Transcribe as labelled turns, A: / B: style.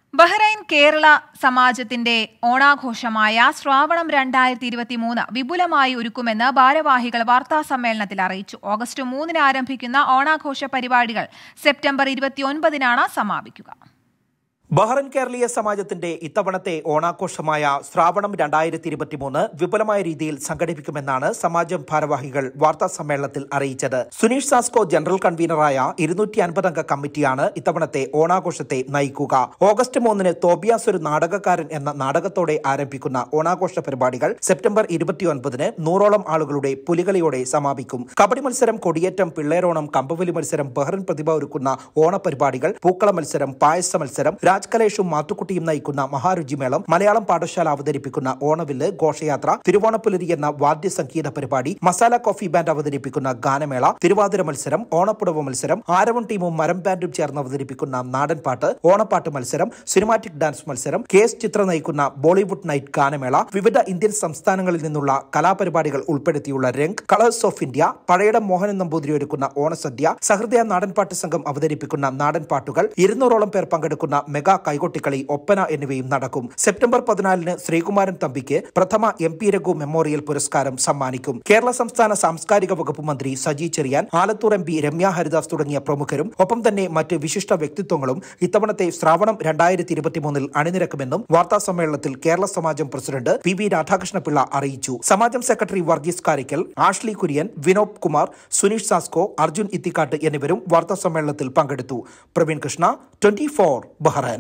A: Bahrain Kerala സമാജത്തിന്റെ ഓണാഘോഷമായ ശ്രാവണം രണ്ടായിരത്തി ഇരുപത്തി മൂന്ന് വിപുലമായി ഒരുക്കുമെന്ന് ഭാരവാഹികൾ വാർത്താ സമ്മേളനത്തിൽ അറിയിച്ചു ഓഗസ്റ്റ് മൂന്നിന് ആരംഭിക്കുന്ന ഓണാഘോഷ പരിപാടികൾ സെപ്റ്റംബർ ഇരുപത്തിയൊൻപതിനാണ് സമാപിക്കുക
B: ബഹ്റൻ കേരളീയ സമാജത്തിന്റെ ഇത്തവണത്തെ ഓണാഘോഷമായ ശ്രാവണം രണ്ടായിരത്തി ഇരുപത്തിമൂന്ന് വിപുലമായ രീതിയിൽ സംഘടിപ്പിക്കുമെന്നാണ് സമാജം ഭാരവാഹികൾ വാർത്താ സമ്മേളനത്തിൽ അറിയിച്ചത് സുനീഷ് സാസ്കോ ജനറൽ കൺവീനറായ ഇരുന്നൂറ്റി അൻപത് അംഗ കമ്മിറ്റിയാണ് ഇത്തവണത്തെ ഓണാഘോഷത്തെ നയിക്കുക ഓഗസ്റ്റ് മൂന്നിന് തോബിയാസ് ഒരു നാടകക്കാരൻ എന്ന നാടകത്തോടെ ആരംഭിക്കുന്ന ഓണാഘോഷ പരിപാടികൾ സെപ്റ്റംബർ ഇരുപത്തിയൊൻപതിന് നൂറോളം ആളുകളുടെ പുലികളിയോടെ സമാപിക്കും കബഡി മത്സരം കൊടിയേറ്റം പിള്ളേരോണം കമ്പവലി മത്സരം ബഹ്റൻ പ്രതിഭ ഒരുക്കുന്ന ഓണപരിപാടികൾ പൂക്കള മത്സരം പായസ മത്സരം രാജ് കലേഷും മാത്തുക്കുട്ടിയും നയിക്കുന്ന മഹാരുചിമേളം മലയാളം പാഠശാല അവതരിപ്പിക്കുന്ന ഓണവില്ല് ഘോഷയാത്ര തിരുവോണപ്പുലരി എന്ന വാദ്യ സംഗീത പരിപാടി മസാല കോഫി ബാൻഡ് അവതരിപ്പിക്കുന്ന ഗാനമേള തിരുവാതിര മത്സരം ഓണപ്പുടവ മത്സരം ആരവൺ ടീമും മരം ബാൻഡും ചേർന്ന് അവതരിപ്പിക്കുന്ന നാടൻ പാട്ട് ഓണപ്പാട്ട് മത്സരം സിനിമാറ്റിക് ഡാൻസ് മത്സരം കെ എസ് ചിത്ര നയിക്കുന്ന ബോളിവുഡ് നൈറ്റ് ഗാനമേള വിവിധ ഇന്ത്യൻ സംസ്ഥാനങ്ങളിൽ നിന്നുള്ള കലാപരിപാടികൾ ഉൾപ്പെടുത്തിയുള്ള Rang colours of India Pazhayidam Mohanan Namboothiri ഒരുക്കുന്ന ഓണസദ്യ സഹൃദയ നാടൻപാട്ട് സംഘം അവതരിപ്പിക്കുന്ന നാടൻ പാട്ടുകൾ ഇരുന്നൂറോളം പേർ പങ്കെടുക്കുന്ന മെഗാ കൈകൊട്ടിക്കളി ഒപ്പന എന്നിവയും നടക്കും സെപ്റ്റംബർ പതിനാലിന് ശ്രീകുമാരൻ തമ്പിക്ക് പ്രഥമ എം പി രഘു മെമ്മോറിയൽ പുരസ്കാരം സമ്മാനിക്കും കേരള സംസ്ഥാന സാംസ്കാരിക വകുപ്പ് മന്ത്രി സജി ചെറിയാൻ ആലത്തൂർ എം പി രമ്യ ഹരിദാസ് തുടങ്ങിയ പ്രമുഖരും ഒപ്പം തന്നെ മറ്റ് വിശിഷ്ട വ്യക്തിത്വങ്ങളും ഇത്തവണത്തെ ശ്രാവണം രണ്ടായിരത്തി ഇരുപത്തിമൂന്നിൽ അണിനിരക്കുമെന്നും വാർത്താ സമ്മേളനത്തിൽ Kerala Samajam president P V Radhakrishnapillai അറിയിച്ചു സമാജം സെക്രട്ടറി വർഗീസ് കാരിക്കൽ ആഷ്ലി കുര്യൻ വിനോദ് കുമാർ സുനീഷ് സാസ്കോ അർജുൻ ഇത്തിക്കാട്ട് എന്നിവരും വാർത്താ സമ്മേളനത്തിൽ പങ്കെടുത്തു Praveen Krishna twenty four Bahrain